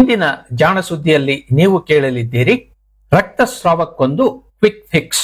ಮುಂದಿನ ಜಾಣ ಸುದ್ದಿಯಲ್ಲಿ ನೀವು ಕೇಳಲಿದ್ದೀರಿ ರಕ್ತಸ್ರಾವಕ್ಕೊಂದು ಕ್ವಿಕ್ ಫಿಕ್ಸ್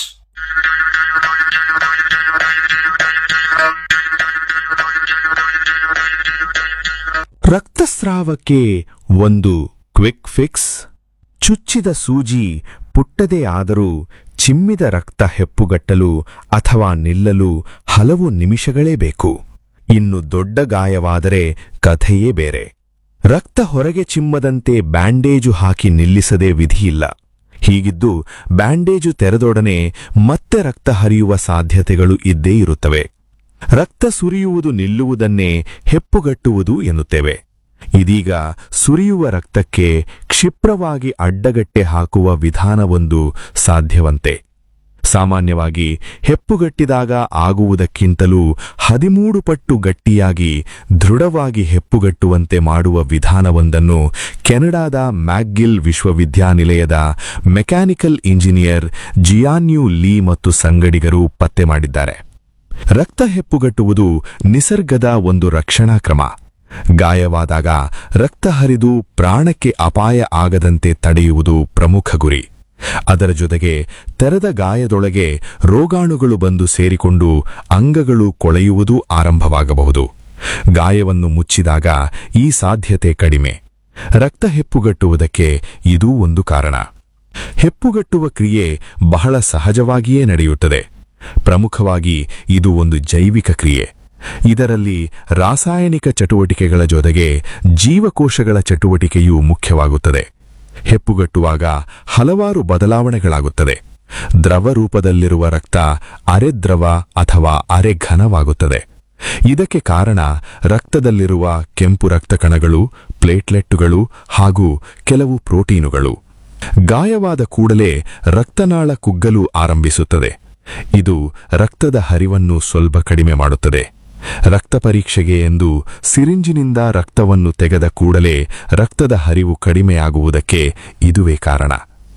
ರಕ್ತಸ್ರಾವಕ್ಕೆ ಒಂದು ಕ್ವಿಕ್ ಫಿಕ್ಸ್ ಚುಚ್ಚಿದ ಸೂಜಿ ಪುಟ್ಟದೇ ಆದರೂ ಚಿಮ್ಮಿದ ರಕ್ತ ಹೆಪ್ಪುಗಟ್ಟಲು ಅಥವಾ ನಿಲ್ಲಲು ಹಲವು ನಿಮಿಷಗಳೇ ಬೇಕು ಇನ್ನು ದೊಡ್ಡ ಗಾಯವಾದರೆ ಕಥೆಯೇ ಬೇರೆ ರಕ್ತ ಹೊರಗೆ ಚಿಮ್ಮದಂತೆ ಬ್ಯಾಂಡೇಜು ಹಾಕಿ ನಿಲ್ಲಿಸದೆ ವಿಧಿಯಿಲ್ಲ ಹೀಗಿದ್ದು ಬ್ಯಾಂಡೇಜು ತೆರೆದೊಡನೆ ಮತ್ತೆ ರಕ್ತ ಹರಿಯುವ ಸಾಧ್ಯತೆಗಳು ಇದ್ದೇ ಇರುತ್ತವೆ ರಕ್ತ ಸುರಿಯುವುದು ನಿಲ್ಲುವುದನ್ನೇ ಹೆಪ್ಪುಗಟ್ಟುವುದು ಎನ್ನುತ್ತೇವೆ ಇದೀಗ ಸುರಿಯುವ ರಕ್ತಕ್ಕೆ ಕ್ಷಿಪ್ರವಾಗಿ ಅಡ್ಡಗಟ್ಟೆ ಹಾಕುವ ವಿಧಾನವೊಂದು ಸಾಧ್ಯವಂತೆ ಸಾಮಾನ್ಯವಾಗಿ ಹೆಪ್ಪುಗಟ್ಟಿದಾಗ ಆಗುವುದಕ್ಕಿಂತಲೂ ಹದಿಮೂರು ಪಟ್ಟು ಗಟ್ಟಿಯಾಗಿ ದೃಢವಾಗಿ ಹೆಪ್ಪುಗಟ್ಟುವಂತೆ ಮಾಡುವ ವಿಧಾನವೊಂದನ್ನು ಕೆನಡಾದ ಮ್ಯಾಕ್ಗಿಲ್ ವಿಶ್ವವಿದ್ಯಾನಿಲಯದ ಮೆಕ್ಯಾನಿಕಲ್ ಇಂಜಿನಿಯರ್ ಜಿಯಾನ್ಯು ಲೀ ಮತ್ತು ಸಂಗಡಿಗರು ಪತ್ತೆ ಮಾಡಿದ್ದಾರೆ ರಕ್ತ ಹೆಪ್ಪುಗಟ್ಟುವುದು ನಿಸರ್ಗದ ಒಂದು ರಕ್ಷಣಾ ಕ್ರಮ ಗಾಯವಾದಾಗ ರಕ್ತ ಹರಿದು ಪ್ರಾಣಕ್ಕೆ ಅಪಾಯ ಆಗದಂತೆ ತಡೆಯುವುದು ಪ್ರಮುಖ ಗುರಿ ಅದರ ಜೊತೆಗೆ ತೆರೆದ ಗಾಯದೊಳಗೆ ರೋಗಾಣುಗಳು ಬಂದು ಸೇರಿಕೊಂಡು ಅಂಗಗಳು ಕೊಳೆಯುವುದೂ ಆರಂಭವಾಗಬಹುದು ಗಾಯವನ್ನು ಮುಚ್ಚಿದಾಗ ಈ ಸಾಧ್ಯತೆ ಕಡಿಮೆ ರಕ್ತ ಹೆಪ್ಪುಗಟ್ಟುವುದಕ್ಕೆ ಇದೂ ಒಂದು ಕಾರಣ ಹೆಪ್ಪುಗಟ್ಟುವ ಕ್ರಿಯೆ ಬಹಳ ಸಹಜವಾಗಿಯೇ ನಡೆಯುತ್ತದೆ ಪ್ರಮುಖವಾಗಿ ಇದು ಒಂದು ಜೈವಿಕ ಕ್ರಿಯೆ ಇದರಲ್ಲಿ ರಾಸಾಯನಿಕ ಚಟುವಟಿಕೆಗಳ ಜೊತೆಗೆ ಜೀವಕೋಶಗಳ ಚಟುವಟಿಕೆಯೂ ಮುಖ್ಯವಾಗುತ್ತದೆ ಹೆಪ್ಪುಗಟ್ಟುವಾಗ ಹಲವಾರು ಬದಲಾವಣೆಗಳಾಗುತ್ತದೆ ದ್ರವ ರೂಪದಲ್ಲಿರುವ ರಕ್ತ ಅರೆದ್ರವ ಅಥವಾ ಅರೆಘನವಾಗುತ್ತದೆ ಇದಕ್ಕೆ ಕಾರಣ ರಕ್ತದಲ್ಲಿರುವ ಕೆಂಪು ರಕ್ತ ಕಣಗಳು ಪ್ಲೇಟ್ಲೆಟ್ಟುಗಳು ಹಾಗೂ ಕೆಲವು ಪ್ರೋಟೀನುಗಳು ಗಾಯವಾದ ಕೂಡಲೇ ರಕ್ತನಾಳ ಕುಗ್ಗಲು ಆರಂಭಿಸುತ್ತದೆ ಇದು ರಕ್ತದ ಹರಿವನ್ನು ಸ್ವಲ್ಪ ಕಡಿಮೆ ಮಾಡುತ್ತದೆ ರಕ್ತ ಪರೀಕ್ಷೆಗೆ ಎಂದು ಸಿರಿಂಜಿನಿಂದ ರಕ್ತವನ್ನು ತೆಗೆದ ಕೂಡಲೇ ರಕ್ತದ ಹರಿವು ಕಡಿಮೆಯಾಗುವುದಕ್ಕೆ ಇದುವೇ ಕಾರಣ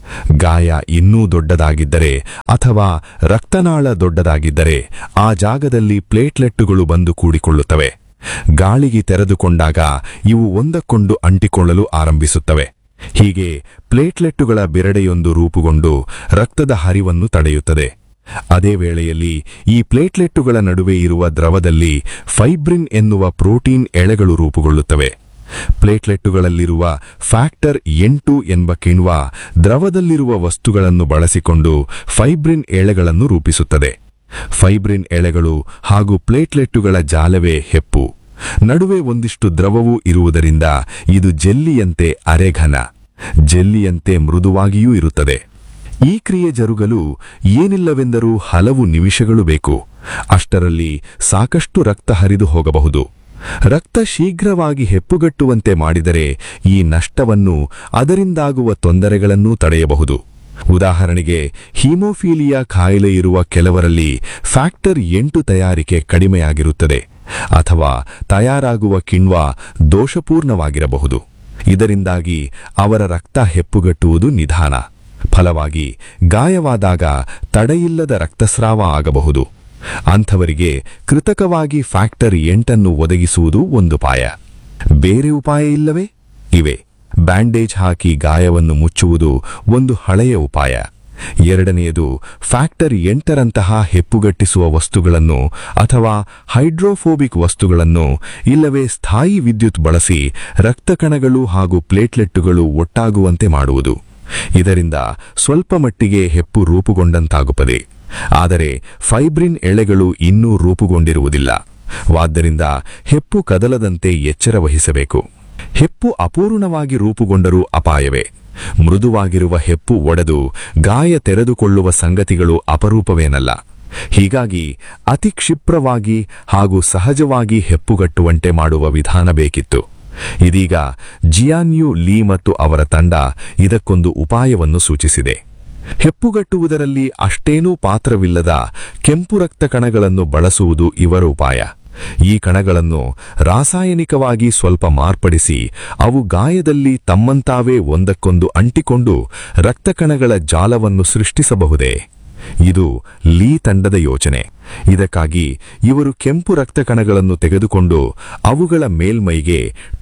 ಗಾಯ ಇನ್ನೂ ದೊಡ್ಡದಾಗಿದ್ದರೆ ಅಥವಾ ರಕ್ತನಾಳ ದೊಡ್ಡದಾಗಿದ್ದರೆ ಆ ಜಾಗದಲ್ಲಿ ಪ್ಲೇಟ್ಲೆಟ್ಟುಗಳು ಬಂದು ಕೂಡಿಕೊಳ್ಳುತ್ತವೆ ಗಾಳಿಗೆ ತೆರೆದುಕೊಂಡಾಗ ಇವು ಒಂದಕ್ಕೊಂದು ಅಂಟಿಕೊಳ್ಳಲು ಆರಂಭಿಸುತ್ತವೆ ಹೀಗೆ ಪ್ಲೇಟ್ಲೆಟ್ಟುಗಳ ಬಿರಡೆಯೊಂದು ರೂಪುಗೊಂಡು ರಕ್ತದ ಹರಿವನ್ನು ತಡೆಯುತ್ತದೆ ಅದೇ ವೇಳೆಯಲ್ಲಿ ಈ ಪ್ಲೇಟ್ಲೆಟ್ಟುಗಳ ನಡುವೆ ಇರುವ ದ್ರವದಲ್ಲಿ ಫೈಬ್ರಿನ್ ಎನ್ನುವ ಪ್ರೋಟೀನ್ ಎಳೆಗಳು ರೂಪುಗೊಳ್ಳುತ್ತವೆ ಪ್ಲೇಟ್ಲೆಟ್ಟುಗಳಲ್ಲಿರುವ ಫ್ಯಾಕ್ಟರ್ ಎಂಟು ಎಂಬ ಕಿಣ್ವ ದ್ರವದಲ್ಲಿರುವ ವಸ್ತುಗಳನ್ನು ಬಳಸಿಕೊಂಡು ಫೈಬ್ರಿನ್ ಎಳೆಗಳನ್ನು ರೂಪಿಸುತ್ತದೆ ಫೈಬ್ರಿನ್ ಎಳೆಗಳು ಹಾಗೂ ಪ್ಲೇಟ್ಲೆಟ್ಟುಗಳ ಜಾಲವೇ ಹೆಪ್ಪು ನಡುವೆ ಒಂದಿಷ್ಟು ದ್ರವವೂ ಇರುವುದರಿಂದ ಇದು ಜೆಲ್ಲಿಯಂತೆ ಅರೆಘನ ಜೆಲ್ಲಿಯಂತೆ ಮೃದುವಾಗಿಯೂ ಇರುತ್ತದೆ ಈ ಕ್ರಿಯೆ ಜರುಗಲು ಏನಿಲ್ಲವೆಂದರೂ ಹಲವು ನಿಮಿಷಗಳು ಬೇಕು ಅಷ್ಟರಲ್ಲಿ ಸಾಕಷ್ಟು ರಕ್ತ ಹರಿದು ಹೋಗಬಹುದು ರಕ್ತ ಶೀಘ್ರವಾಗಿ ಹೆಪ್ಪುಗಟ್ಟುವಂತೆ ಮಾಡಿದರೆ ಈ ನಷ್ಟವನ್ನು ಅದರಿಂದಾಗುವ ತೊಂದರೆಗಳನ್ನೂ ತಡೆಯಬಹುದು ಉದಾಹರಣೆಗೆ ಹೀಮೋಫೀಲಿಯಾ ಕಾಯಿಲೆ ಇರುವ ಕೆಲವರಲ್ಲಿ ಫ್ಯಾಕ್ಟರ್ ಎಂಟು ತಯಾರಿಕೆ ಕಡಿಮೆಯಾಗಿರುತ್ತದೆ ಅಥವಾ ತಯಾರಾಗುವ ಕಿಣ್ವ ದೋಷಪೂರ್ಣವಾಗಿರಬಹುದು ಇದರಿಂದಾಗಿ ಅವರ ರಕ್ತ ಹೆಪ್ಪುಗಟ್ಟುವುದು ನಿಧಾನ ಫಲವಾಗಿ ಗಾಯವಾದಾಗ ತಡೆಯಿಲ್ಲದ ರಕ್ತಸ್ರಾವ ಆಗಬಹುದು ಅಂಥವರಿಗೆ ಕೃತಕವಾಗಿ ಫ್ಯಾಕ್ಟರ್ ಎಂಟನ್ನು ಒದಗಿಸುವುದು ಒಂದು ಪಾಯ ಬೇರೆ ಉಪಾಯ ಇಲ್ಲವೇ ಇವೆ ಬ್ಯಾಂಡೇಜ್ ಹಾಕಿ ಗಾಯವನ್ನು ಮುಚ್ಚುವುದು ಒಂದು ಹಳೆಯ ಉಪಾಯ ಎರಡನೆಯದು ಫ್ಯಾಕ್ಟರ್ ಎಂಟರಂತಹ ಹೆಪ್ಪುಗಟ್ಟಿಸುವ ವಸ್ತುಗಳನ್ನು ಅಥವಾ ಹೈಡ್ರೋಫೋಬಿಕ್ ವಸ್ತುಗಳನ್ನು ಇಲ್ಲವೇ ಸ್ಥಾಯಿ ವಿದ್ಯುತ್ ಬಳಸಿ ರಕ್ತಕಣಗಳು ಹಾಗೂ ಪ್ಲೇಟ್ಲೆಟ್ಟುಗಳು ಒಟ್ಟಾಗುವಂತೆ ಮಾಡುವುದು ಇದರಿಂದ ಸ್ವಲ್ಪ ಮಟ್ಟಿಗೆ ಹೆಪ್ಪು ರೂಪುಗೊಂಡಂತಾಗುತ್ತದೆ ಆದರೆ ಫೈಬ್ರಿನ್ ಎಳೆಗಳು ಇನ್ನೂ ರೂಪುಗೊಂಡಿರುವುದಿಲ್ಲ ವಾದ್ದರಿಂದ ಹೆಪ್ಪು ಕದಲದಂತೆ ಎಚ್ಚರ ವಹಿಸಬೇಕು ಹೆಪ್ಪು ಅಪೂರ್ಣವಾಗಿ ರೂಪುಗೊಂಡರೂ ಅಪಾಯವೇ ಮೃದುವಾಗಿರುವ ಹೆಪ್ಪು ಒಡೆದು ಗಾಯ ತೆರೆದುಕೊಳ್ಳುವ ಸಂಗತಿಗಳು ಅಪರೂಪವೇನಲ್ಲ ಹೀಗಾಗಿ ಅತಿ ಕ್ಷಿಪ್ರವಾಗಿ ಹಾಗೂ ಸಹಜವಾಗಿ ಹೆಪ್ಪುಗಟ್ಟುವಂತೆ ಮಾಡುವ ವಿಧಾನ ಬೇಕಿತ್ತು ಇದೀಗ ಜಿಯಾನ್ಯು ಲೀ ಮತ್ತು ಅವರ ತಂಡ ಇದಕ್ಕೊಂದು ಉಪಾಯವನ್ನು ಸೂಚಿಸಿದೆ ಹೆಪ್ಪುಗಟ್ಟುವುದರಲ್ಲಿ ಅಷ್ಟೇನೂ ಪಾತ್ರವಿಲ್ಲದ ಕೆಂಪು ರಕ್ತ ಕಣಗಳನ್ನು ಬಳಸುವುದು ಇವರ ಉಪಾಯ ಈ ಕಣಗಳನ್ನು ರಾಸಾಯನಿಕವಾಗಿ ಸ್ವಲ್ಪ ಮಾರ್ಪಡಿಸಿ ಅವು ಗಾಯದಲ್ಲಿ ತಮ್ಮಂತಾವೇ ಒಂದಕ್ಕೊಂದು ಅಂಟಿಕೊಂಡು ರಕ್ತಕಣಗಳ ಜಾಲವನ್ನು ಸೃಷ್ಟಿಸಬಹುದೇ ಇದು ಲೀ ತಂಡದ ಯೋಚನೆ ಇದಕ್ಕಾಗಿ ಇವರು ಕೆಂಪು ರಕ್ತಕಣಗಳನ್ನು ತೆಗೆದುಕೊಂಡು ಅವುಗಳ ಮೇಲ್ಮೈಗೆ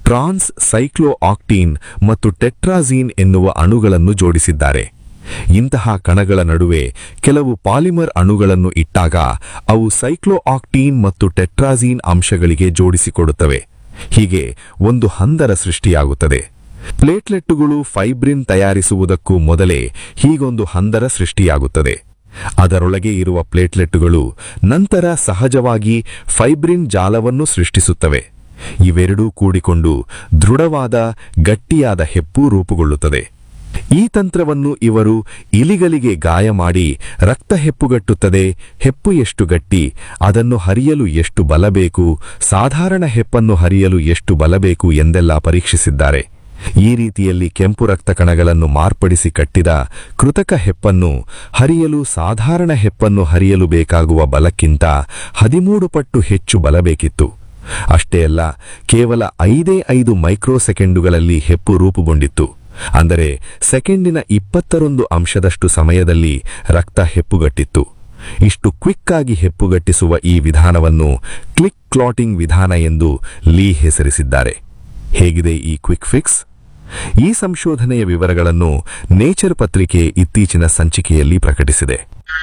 ಟ್ರಾನ್ಸ್ ಸೈಕ್ಲೋಆಕ್ಟೀನ್ ಮತ್ತು ಟೆಟ್ರಾಝೀನ್ ಎನ್ನುವ ಅಣುಗಳನ್ನು ಜೋಡಿಸಿದ್ದಾರೆ ಇಂತಹ ಕಣಗಳ ನಡುವೆ ಕೆಲವು ಪಾಲಿಮರ್ ಅಣುಗಳನ್ನು ಇಟ್ಟಾಗ ಅವು ಸೈಕ್ಲೋಆಕ್ಟೀನ್ ಮತ್ತು ಟೆಟ್ರಾಝೀನ್ ಅಂಶಗಳಿಗೆ ಜೋಡಿಸಿಕೊಡುತ್ತವೆ ಹೀಗೆ ಒಂದು ಹಂದರ ಸೃಷ್ಟಿಯಾಗುತ್ತದೆ ಪ್ಲೇಟ್ಲೆಟ್ಟುಗಳು ಫೈಬ್ರಿನ್ ತಯಾರಿಸುವುದಕ್ಕೂ ಮೊದಲೇ ಹೀಗೊಂದು ಹಂದರ ಸೃಷ್ಟಿಯಾಗುತ್ತದೆ ಅದರೊಳಗೆ ಇರುವ ಪ್ಲೇಟ್ಲೆಟ್ಟುಗಳು ನಂತರ ಸಹಜವಾಗಿ ಫೈಬ್ರಿನ್ ಜಾಲವನ್ನು ಸೃಷ್ಟಿಸುತ್ತವೆ ಇವೆರಡೂ ಕೂಡಿಕೊಂಡು ದೃಢವಾದ ಗಟ್ಟಿಯಾದ ಹೆಪ್ಪು ರೂಪುಗೊಳ್ಳುತ್ತದೆ ಈ ತಂತ್ರವನ್ನು ಇವರು ಇಲಿಗಳಿಗೆ ಗಾಯ ಮಾಡಿ ರಕ್ತ ಹೆಪ್ಪುಗಟ್ಟುತ್ತದೆ ಹೆಪ್ಪು ಎಷ್ಟು ಗಟ್ಟಿ ಅದನ್ನು ಹರಿಯಲು ಎಷ್ಟು ಬಲ ಬೇಕು ಸಾಧಾರಣ ಹೆಪ್ಪನ್ನು ಹರಿಯಲು ಎಷ್ಟು ಬಲ ಬೇಕು ಎಂದೆಲ್ಲ ಪರೀಕ್ಷಿಸಿದ್ದಾರೆ ಈ ರೀತಿಯಲ್ಲಿ ಕೆಂಪು ರಕ್ತ ಕಣಗಳನ್ನು ಮಾರ್ಪಡಿಸಿ ಕಟ್ಟಿದ ಕೃತಕ ಹೆಪ್ಪನ್ನು ಹರಿಯಲು ಸಾಧಾರಣ ಹೆಪ್ಪನ್ನು ಹರಿಯಲು ಬೇಕಾಗುವ ಬಲಕ್ಕಿಂತ ಹದಿಮೂರು ಪಟ್ಟು ಹೆಚ್ಚು ಬಲ ಬೇಕಿತ್ತು ಅಷ್ಟೇ ಅಲ್ಲ ಕೇವಲ ಐದೇ ಐದು ಮೈಕ್ರೋ ಸೆಕೆಂಡುಗಳಲ್ಲಿ ಹೆಪ್ಪು ರೂಪುಗೊಂಡಿತ್ತು ಅಂದರೆ ಸೆಕೆಂಡಿನ ಇಪ್ಪತ್ತರೊಂದು ಅಂಶದಷ್ಟು ಸಮಯದಲ್ಲಿ ರಕ್ತ ಹೆಪ್ಪುಗಟ್ಟಿತ್ತು ಇಷ್ಟು ಕ್ವಿಕ್ ಆಗಿ ಹೆಪ್ಪುಗಟ್ಟಿಸುವ ಈ ವಿಧಾನವನ್ನು ಕ್ಲಿಕ್ ಕ್ಲಾಟಿಂಗ್ ವಿಧಾನ ಎಂದು ಲೀ ಹೆಸರಿಸಿದ್ದಾರೆ ಹೇಗಿದೆ ಈ ಕ್ವಿಕ್ ಫಿಕ್ಸ್ ಈ ಸಂಶೋಧನೆಯ ವಿವರಗಳನ್ನು ನೇಚರ್ ಪತ್ರಿಕೆ ಇತ್ತೀಚಿನ ಸಂಚಿಕೆಯಲ್ಲಿ ಪ್ರಕಟಿಸಿದೆ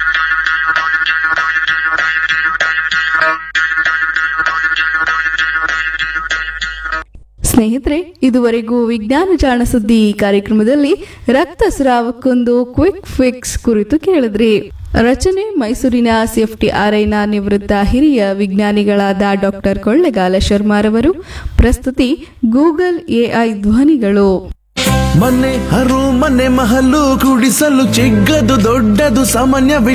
ಸ್ನೇಹಿತರೆ ಇದುವರೆಗೂ ವಿಜ್ಞಾನ ಜಾಣ ಸುದ್ದಿ ಕಾರ್ಯಕ್ರಮದಲ್ಲಿ ರಕ್ತಸ್ರಾವಕ್ಕೊಂದು ಕ್ವಿಕ್ ಫಿಕ್ಸ್ ಕುರಿತು ಕೇಳಿದ್ರಿ ರಚನೆ ಮೈಸೂರಿನ ಸಿಎಫ್ಟಿಆರ್ಐನ ನಿವೃತ್ತ ಹಿರಿಯ ವಿಜ್ಞಾನಿಗಳಾದ ಡಾಕ್ಟರ್ ಕೊಳ್ಳೆಗಾಲ ಶರ್ಮಾರವರು ಪ್ರಸ್ತುತಿ ಗೂಗಲ್ ಎಐ ಧ್ವನಿಗಳು ಮನೆ ಹರು ಮನೆ ಮಹಲು ಕುಡಿಸಲು ಚಿಕ್ಕದು ದೊಡ್ಡದು ಸಾಮಾನ್ಯ ವಿಷಯ